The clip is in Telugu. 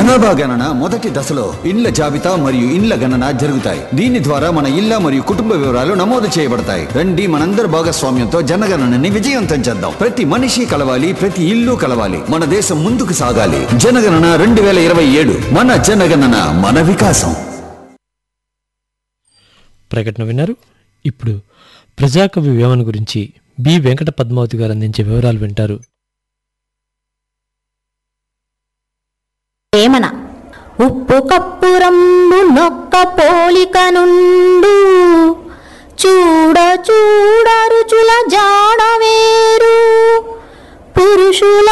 జనాభా గణన మొదటి దశలో ఇండ్ల జాబితా మరియు ఇండ్ల గణన జరుగుతాయి దీని ద్వారా మన ఇళ్ల మరియు కుటుంబ వివరాలు నమోదు చేయబడతాయి రండి మనందరి భాగస్వామ్యంతో జనగణనని విజయవంతం చేద్దాం ప్రతి మనిషి కలవాలి ప్రతి ఇల్లు కలవాలి మన దేశం ముందుకు సాగాలి జనగణన రెండు వేల ఇరవై ఏడు మన జనగణన మన వికాసం ప్రకటన విన్నారు ఇప్పుడు ప్రజాకవి వేమన గురించి బి వెంకట పద్మావతి గారు అందించే వివరాలు వింటారు వేమన ఉప్పు కప్పురంబు నొక్క పోలిక నుండు చూడ చూడ రుచుల జాడ వేరు పురుషుల